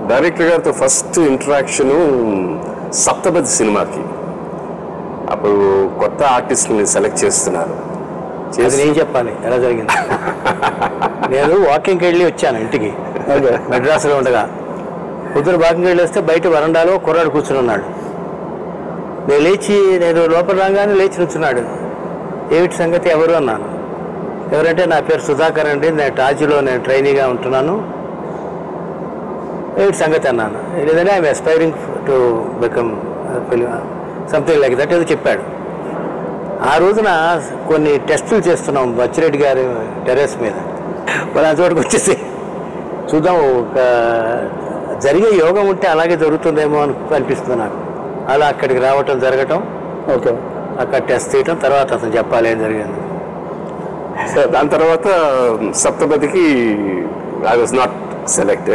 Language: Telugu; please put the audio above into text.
డైరెక్టర్ గారితో ఫస్ట్ ఇంటరాక్షన్ సప్తపది సినిమాకి అప్పుడు కొత్త ఆర్టిస్ట్ని సెలెక్ట్ చేస్తున్నారు అది చేసి నేను చెప్పాలి ఎలా జరిగింది నేను వాకింగ్కి వెళ్ళి వచ్చాను ఇంటికి మెడ్రాస్లో ఉండగా పొద్దున వాకింగ్ వెళ్ళి వస్తే బయట వరండాలో కుర్రాడు కూర్చుని ఉన్నాడు నేను లేచి నేను లోపల రాగానే లేచి నుంచున్నాడు ఏమిటి సంగతి ఎవరు అన్నాను ఎవరంటే నా పేరు సుధాకర్ అండి నేను టాజీలో నేను ట్రైనీగా ఉంటున్నాను ఏమిటి సంగతి అన్నాను లేదంటే I'm aspiring to become something like that ఏదో చెప్పాడు ఆ రోజున కొన్ని టెస్టులు చేస్తున్నాం బచ్చిరెడ్డి గారి టెర్రస్ మీద మరి ఆ చోటుకు వచ్చేసి చూద్దాం ఒక జరిగే యోగం ఉంటే అలాగే జరుగుతుందేమో అని అనిపిస్తుంది నాకు అలా అక్కడికి రావటం జరగటం ఓకే అక్కడ టెస్ట్ తీయటం తర్వాత అతను చెప్పాలి ఏం జరిగింది దాని తర్వాత సప్తపదికి ఐ వాజ్ నాట్ సెలెక్టెడ్